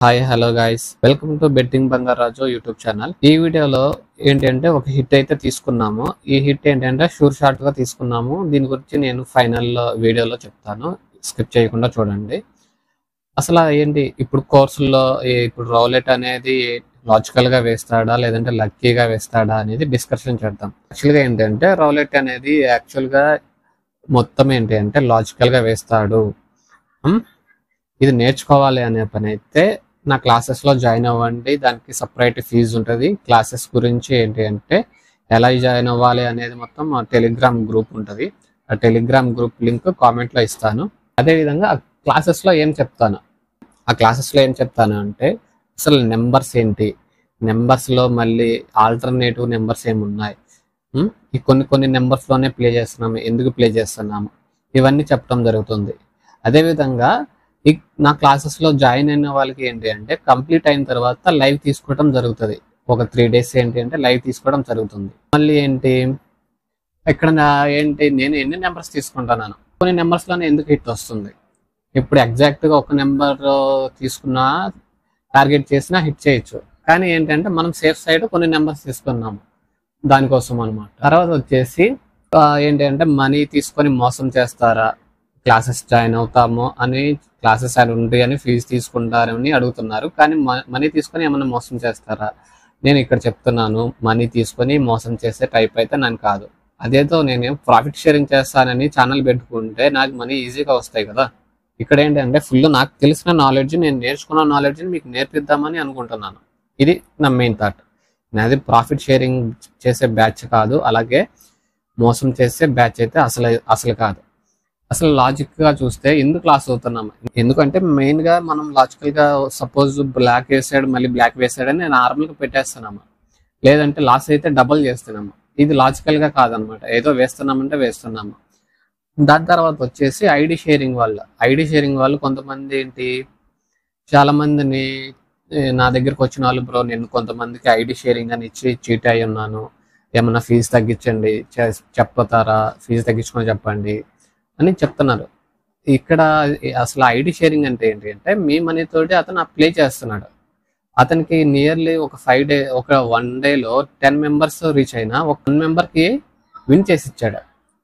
hi hello guys welcome to betting Bangaraju YouTube channel ఈ వీడియోలో ఏంటంటే ఒక హిట్ అయితే తీసుకున్నాము ఈ హిట్ ఏంటంటే షూర్ షార్ట్ గా తీసుకున్నాము దీని గురించి నేను ఫైనల్ వీడియోలో చెప్తాను స్కిప్ చేయకుండా చూడండి అసలు ఏంటి ఇప్పుడు కోర్సుల్లో ఇప్పుడు రౌలెట్ అనేది లాజికల్ గా వేస్తాడా లేదంటే లక్కీగా వేస్తాడా అనేది డిస్కషన్ చేద్దాం యాక్చువల్గా ఏంటంటే రౌలెట్ అనేది యాక్చువల్ గా మొత్తం ఏంటి అంటే లాజికల్ గా వేస్తాడు ఉమ్, ఇది నేర్చుకోవాలి అనే పని అయితే నా క్లాసెస్ లో జాయిన్ అవ్వండి దానికి సపరేట్ ఫీజు ఉంటుంది క్లాసెస్ గురించి ఏంటి అంటే ఎలా జాయిన్ అవ్వాలి అనేది మొత్తం మా టెలిగ్రామ్ గ్రూప్ ఉంటుంది ఆ టెలిగ్రామ్ గ్రూప్ లింక్ కామెంట్ లో ఇస్తాను అదే విధంగా ఆ క్లాసెస్ లో ఏం చెప్తాను ఆ క్లాసెస్ లో ఏం చెప్తాను అంటే అసలు నెంబర్స్ ఏంటి నెంబర్స్ లో మళ్ళీ ఆల్టర్నేటివ్ నెంబర్స్ ఏమి ఉన్నాయి ఉమ్, ఈ కొన్ని కొన్ని నెంబర్స్ లోనే ప్లే చేస్తున్నాము ఎందుకు ప్లే చేస్తున్నాము ఇవన్నీ చెప్పడం జరుగుతుంది అదేవిధంగా ఈ నా క్లాసెస్ లో జాయిన్ అయిన వాళ్ళకి ఏంటి అంటే కంప్లీట్ అయిన తర్వాత లైవ్ తీసుకోవడం జరుగుతుంది ఒక త్రీ డేస్ ఏంటి అంటే లైవ్ తీసుకోవడం జరుగుతుంది మళ్ళీ ఏంటి ఇక్కడ నా- ఏంటి నేను ఎన్ని నెంబర్స్ తీసుకుంటున్నాను కొన్ని నెంబర్స్ లోనే ఎందుకు హిట్ వస్తుంది ఇప్పుడు ఎగ్జాక్ట్ గా ఒక నెంబర్ తీసుకున్నా టార్గెట్ చేసినా హిట్ చేయొచ్చు కానీ ఏంటంటే మనం సేఫ్ సైడ్ కొన్ని నెంబర్స్ తీసుకున్నాము దానికోసం అనమాట తర్వాత వచ్చేసి ఆ, ఏంటి అంటే మనీ తీసుకొని మోసం చేస్తారా క్లాసెస్ జాయిన్ అవుతాము అని క్లాసెస్ అని ఉంది అని ఫీజు తీసుకుంటారని అడుగుతున్నారు కానీ మనీ తీసుకొని ఏమైనా మోసం చేస్తారా నేను ఇక్కడ చెప్తున్నాను మనీ తీసుకొని మోసం చేసే టైప్ అయితే నేను కాదు అదేదో నేను ప్రాఫిట్ షేరింగ్ చేస్తానని ఛానల్ పెట్టుకుంటే నాకు మనీ ఈజీగా వస్తాయి కదా ఇక్కడ ఏంటంటే ఫుల్ నాకు తెలిసిన నాలెడ్జ్ నేను నేర్చుకున్న నాలెడ్జ్ మీకు నేర్పిద్దామని అనుకుంటున్నాను ఇది నా మెయిన్ థాట్ నాది ప్రాఫిట్ షేరింగ్ చేసే బ్యాచ్ కాదు అలాగే మోసం చేసే బ్యాచ్ అయితే అసలు అసలు కాదు అసలు లాజిక్ గా చూస్తే ఎందుకు లాస్ అవుతున్నాం ఎందుకంటే మెయిన్ గా మనం లాజికల్ గా సపోజ్ బ్లాక్ వేసాడు మళ్ళీ బ్లాక్ వేసాడని నేను నార్మల్ గా పెట్టేస్తున్నాము లేదంటే లాస్ అయితే డబుల్ చేస్తున్నాము ఇది లాజికల్ గా కాదనమాట ఏదో వేస్తున్నామంటే వేస్తున్నాము దాని తర్వాత వచ్చేసి ఐడి షేరింగ్ వాళ్ళు ఐడి షేరింగ్ వాళ్ళు కొంతమంది ఏంటి చాలా మందిని ఏ, నా దగ్గరకు వచ్చిన వాళ్ళు బ్రో నేను కొంతమందికి ఐడి షేరింగ్ అని ఇచ్చి చీట్ అయి ఉన్నాను ఏమన్నా ఫీజు తగ్గించండి చె- చెప్పతారా ఫీజు తగ్గించుకొని చెప్పండి అని చెప్తున్నారు ఇక్కడ అసలు ఐడి షేరింగ్ అంటే ఏంటి అంటే మీ మనీ తోటి అతను అప్లై చేస్తున్నాడు అతనికి నియర్లీ ఒక ఫైవ్ డే ఒక వన్ డేలో టెన్ మెంబర్స్ రీచ్ అయినా ఒక వన్ మెంబర్కి విన్ చేసి ఇచ్చాడు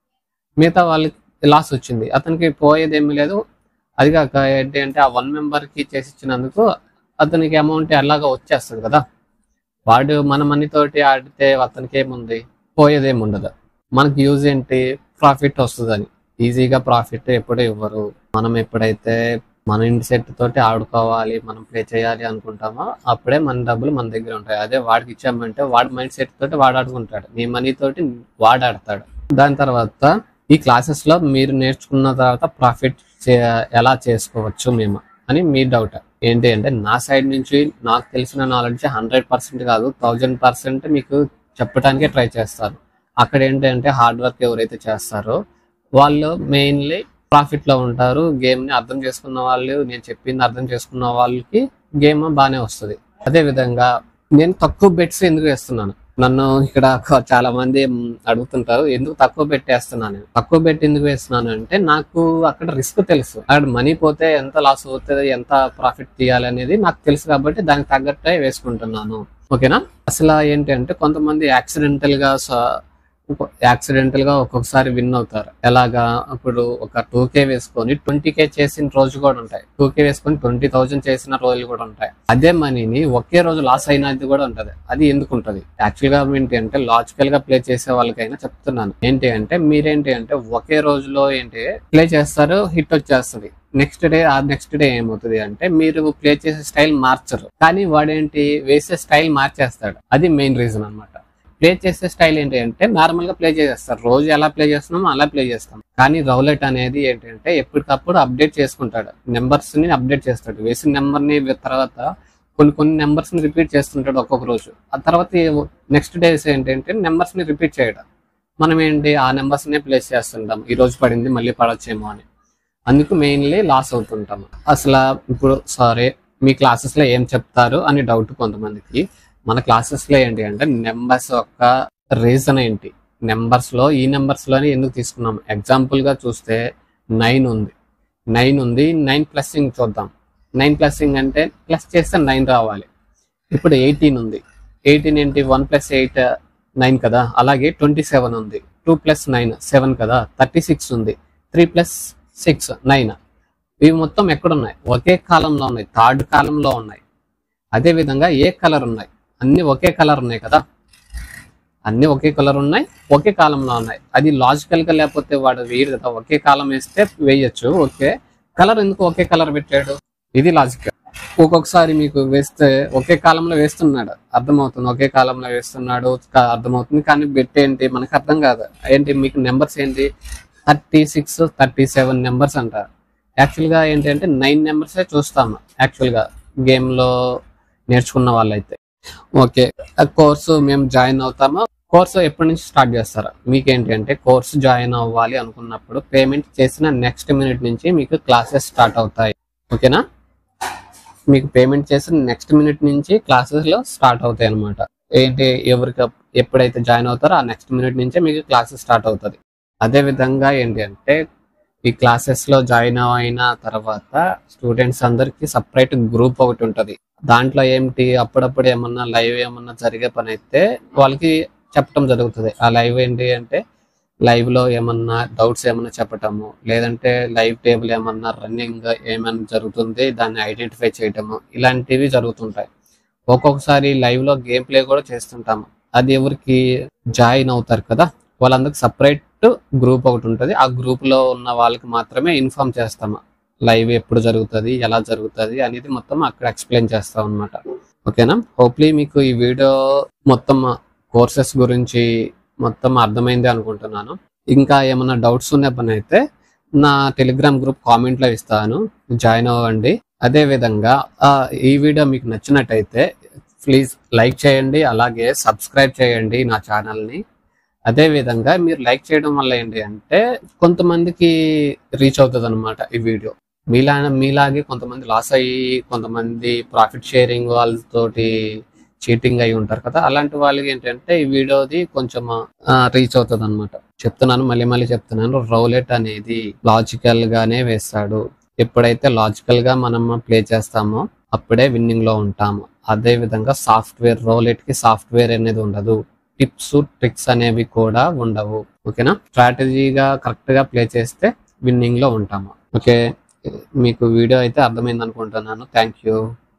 మిగతా వాళ్ళకి లాస్ వచ్చింది అతనికి పోయేది ఏమీ లేదు అది కాక ఏంటి అంటే ఆ వన్ మెంబర్కి చేసి ఇచ్చినందుకు అతనికి అమౌంట్ ఎలాగో వచ్చేస్తుంది కదా వాడు మన మనీ తోటి ఆడితే అతనికి ఏముంది పోయేదేమి ఉండదు మనకి యూజ్ ఏంటి ప్రాఫిట్ వస్తుందని ఈజీగా ప్రాఫిట్ ఎప్పుడూ ఇవ్వరు మనం ఎప్పుడైతే మన ఇంటి సెట్ తోటి ఆడుకోవాలి మనం ప్లే చేయాలి అనుకుంటామో అప్పుడే మన డబ్బులు మన దగ్గర ఉంటాయి అదే వాడికి ఇచ్చామంటే వాడి మైండ్ సెట్ తోటి వాడు ఆడుకుంటాడు నీ మనీ తోటి వాడు ఆడతాడు దాని తర్వాత ఈ క్లాసెస్ లో మీరు నేర్చుకున్న తర్వాత ప్రాఫిట్ ఎలా చేసుకోవచ్చు మేము అని మీ డౌట్ ఏంటి అంటే నా సైడ్ నుంచి నాకు తెలిసిన నాలెడ్జ్ హండ్రెడ్ పర్సెంట్ కాదు థౌజండ్ పర్సెంట్ మీకు చెప్పడానికే ట్రై చేస్తాను అక్కడ ఏంటంటే హార్డ్ వర్క్ ఎవరైతే చేస్తారో వాళ్ళు మెయిన్లీ ప్రాఫిట్ లో ఉంటారు గేమ్ ని అర్థం చేసుకున్న వాళ్ళు నేను చెప్పింది అర్థం చేసుకున్న వాళ్ళకి గేమ్ బాగానే వస్తుంది అదే విధంగా నేను తక్కువ బెట్స్ ఎందుకు వేస్తున్నాను నన్ను ఇక్కడ ఒక- చాలా మంది మ్, అడుగుతుంటారు ఎందుకు తక్కువ పెట్టేస్తున్నాను నేను తక్కువ బెట్ ఎందుకు వేస్తున్నాను అంటే నాకు అక్కడ రిస్క్ తెలుసు అక్కడ మనీ పోతే ఎంత లాస్ అవుతుంది ఎంత ప్రాఫిట్ తీయాలి అనేది నాకు తెలుసు కాబట్టి దానికి తగ్గట్టే వేసుకుంటున్నాను ఓకేనా అసలు ఏంటి అంటే కొంతమంది యాక్సిడెంటల్ గా స- యాక్సిడెంటల్ గా ఒక్కొక్కసారి విన్ అవుతారు ఎలాగా ఇప్పుడు ఒక టూ కే వేసుకొని ట్వంటీ కే చేసిన రోజు కూడా ఉంటాయి టూ కే వేసుకొని ట్వంటీ థౌజండ్ చేసిన రోజులు కూడా ఉంటాయి అదే మనీని ఒకే రోజు లాస్ అయినది కూడా ఉంటది అది ఎందుకు ఉంటది యాక్చువల్ గా ఏంటి అంటే లాజికల్ గా ప్లే చేసే వాళ్ళకైనా చెప్తున్నాను ఏంటి అంటే మీరేంటి అంటే ఒకే రోజులో ఏంటి ప్లే చేస్తారు హిట్ వచ్చేస్తుంది నెక్స్ట్ డే ఆ నెక్స్ట్ డే ఏమవుతుంది అంటే మీరు ప్లే చేసే స్టైల్ మార్చరు కానీ వాడేంటి వేసే స్టైల్ మార్చేస్తాడు అది మెయిన్ రీజన్ అన్నమాట ప్లే చేసే స్టైల్ ఏంటి అంటే నార్మల్ గా ప్లే చేసేస్తారు రోజు ఎలా ప్లే చేస్తున్నామో అలా ప్లే చేస్తాం కానీ రౌలెట్ అనేది ఏంటంటే ఎప్పటికప్పుడు అప్డేట్ చేసుకుంటాడు నెంబర్స్ ని అప్డేట్ చేస్తాడు వేసిన నెంబర్ ని తర్వాత కొన్ని కొన్ని నెంబర్స్ ని రిపీట్ చేస్తుంటాడు ఒక్కొక్క రోజు ఆ తర్వాత నెక్స్ట్ డేస్ ఏంటంటే నెంబర్స్ ని రిపీట్ చేయడం మనం ఏంటి ఆ నెంబర్స్ నే ప్లేస్ చేస్తుంటాం ఈ రోజు పడింది మళ్ళీ పడొచ్చేమో అని అందుకు మెయిన్లీ లాస్ అవుతుంటాం అసలు ఇప్పుడు సారీ మీ క్లాసెస్ లో ఏం చెప్తారు అని డౌట్ కొంతమందికి మన క్లాసెస్ లో ఏంటి అంటే నెంబర్స్ యొక్క రీజన్ ఏంటి నెంబర్స్ లో ఈ నెంబర్స్ లోనే ఎందుకు తీసుకున్నాం ఎగ్జాంపుల్ గా చూస్తే నైన్ ఉంది నైన్ ఉంది నైన్ ప్లస్ ఇంక చూద్దాం నైన్ ప్లస్సింగ్ అంటే ప్లస్ చేస్తే నైన్ రావాలి ఇప్పుడు ఎయిటీన్ ఉంది ఎయిటీన్ ఏంటి వన్ ప్లస్ ఎయిట్ నైన్ కదా అలాగే ట్వంటీ సెవెన్ ఉంది టూ ప్లస్ నైన్ సెవెన్ కదా థర్టీ సిక్స్ ఉంది త్రీ ప్లస్ సిక్స్ నైన్ ఇవి మొత్తం ఎక్కడున్నాయి ఒకే కాలంలో ఉన్నాయి థర్డ్ కాలంలో ఉన్నాయి అదే విధంగా ఏ కలర్ ఉన్నాయి అన్ని ఒకే కలర్ ఉన్నాయి కదా అన్ని ఒకే కలర్ ఉన్నాయి ఒకే కాలంలో ఉన్నాయి అది లాజికల్ గా లేకపోతే వాడు వేయడు కదా ఒకే కాలం వేస్తే వేయచ్చు ఓకే కలర్ ఎందుకు ఒకే కలర్ పెట్టాడు ఇది లాజిక్ ఒక్కొక్కసారి మీకు వేస్తే ఒకే కాలంలో వేస్తున్నాడు అర్థమవుతుంది ఒకే కాలంలో వేస్తున్నాడు క- అర్థమవుతుంది కానీ బెట్ ఏంటి మనకు అర్థం కాదు ఏంటి మీకు నెంబర్స్ ఏంటి thirty six thirty seven numbers అంటారు యాక్చువల్ గా ఏంటి అంటే నైన్ నెంబర్సే చూస్తాము యాక్చువల్ గా గేమ్ లో నేర్చుకున్న వాళ్ళైతే ఓకే ఆ కోర్సు మేము జాయిన్ అవుతాము కోర్సు ఎప్పటి నుంచి స్టార్ట్ చేస్తారా మీకేంటి అంటే కోర్సు జాయిన్ అవ్వాలి అనుకున్నప్పుడు పేమెంట్ చేసిన నెక్స్ట్ మినిట్ నుంచి మీకు క్లాసెస్ స్టార్ట్ అవుతాయి ఓకేనా మీకు పేమెంట్ చేసిన నెక్స్ట్ మినిట్ నుంచి క్లాసెస్ లో స్టార్ట్ అవుతాయి అన్నమాట ఏంటి ఎవరికి ఎప్పుడైతే జాయిన్ అవుతారో ఆ నెక్స్ట్ మినిట్ నుంచే మీకు క్లాసెస్ స్టార్ట్ అవుతుంది అదే విధంగా ఏంటి అంటే ఈ క్లాసెస్ లో జాయిన్ అయిన తర్వాత స్టూడెంట్స్ అందరికి సపరేట్ గ్రూప్ ఒకటి ఉంటది దాంట్లో ఏమిటి అప్పుడప్పుడు ఏమన్నా లైవ్ ఏమన్నా జరిగే పని అయితే వాళ్ళకి చెప్పడం జరుగుతుంది ఆ లైవ్ ఏంటి అంటే లైవ్ లో ఏమన్నా డౌట్స్ ఏమన్నా చెప్పటము లేదంటే లైవ్ టేబుల్ ఏమన్నా రన్నింగ్ ఏమన్నా జరుగుతుంది దాన్ని ఐడెంటిఫై చేయటము ఇలాంటివి జరుగుతుంటాయి ఒక్కొక్కసారి లైవ్ లో గేమ్ ప్లే కూడా చేస్తుంటాము అది ఎవరికి జాయిన్ అవుతారు కదా వాళ్ళందరికి సపరేట్ గ్రూప్ ఒకటి ఉంటుంది ఆ గ్రూప్ లో ఉన్న వాళ్ళకి మాత్రమే ఇన్ఫార్మ్ చేస్తాము లైవ్ ఎప్పుడు జరుగుతుంది ఎలా జరుగుతుంది అనేది మొత్తం అక్కడ ఎక్స్ప్లెయిన్ చేస్తాం అనమాట ఓకేనా హోప్లీ మీకు ఈ వీడియో మొత్తం కోర్సెస్ గురించి మొత్తం అర్థమైంది అనుకుంటున్నాను ఇంకా ఏమైనా డౌట్స్ ఉన్న పని అయితే నా టెలిగ్రామ్ గ్రూప్ కామెంట్ లో ఇస్తాను జాయిన్ అవ్వండి అదే విధంగా ఆ, ఈ వీడియో మీకు నచ్చినట్టయితే ప్లీజ్ లైక్ చేయండి అలాగే సబ్స్క్రైబ్ చేయండి నా ఛానల్ ని అదే విధంగా మీరు లైక్ చేయడం వల్ల ఏంటి అంటే కొంతమందికి రీచ్ అవుతుంది అనమాట ఈ వీడియో మీలా మీలాగే కొంతమంది లాస్ అయ్యి కొంతమంది ప్రాఫిట్ షేరింగ్ వాళ్ళతోటి చీటింగ్ అయి ఉంటారు కదా అలాంటి వాళ్ళకి ఏంటంటే ఈ వీడియోది కొంచెం రీచ్ అవుతుంది అనమాట చెప్తున్నాను మళ్ళీ మళ్ళీ చెప్తున్నాను రౌలెట్ అనేది లాజికల్ గానే వేస్తాడు ఎప్పుడైతే లాజికల్ గా మనం ప్లే చేస్తామో అప్పుడే విన్నింగ్ లో ఉంటాము అదే విధంగా సాఫ్ట్వేర్ రౌలెట్ కి సాఫ్ట్వేర్ అనేది ఉండదు టిప్స్ ట్రిక్స్ అనేవి కూడా ఉండవు ఓకేనా స్ట్రాటజీగా కరెక్ట్ గా ప్లే చేస్తే విన్నింగ్ లో ఉంటాము ఓకే మీకు వీడియో అయితే అర్థమైంది అనుకుంటున్నాను థ్యాంక్ యూ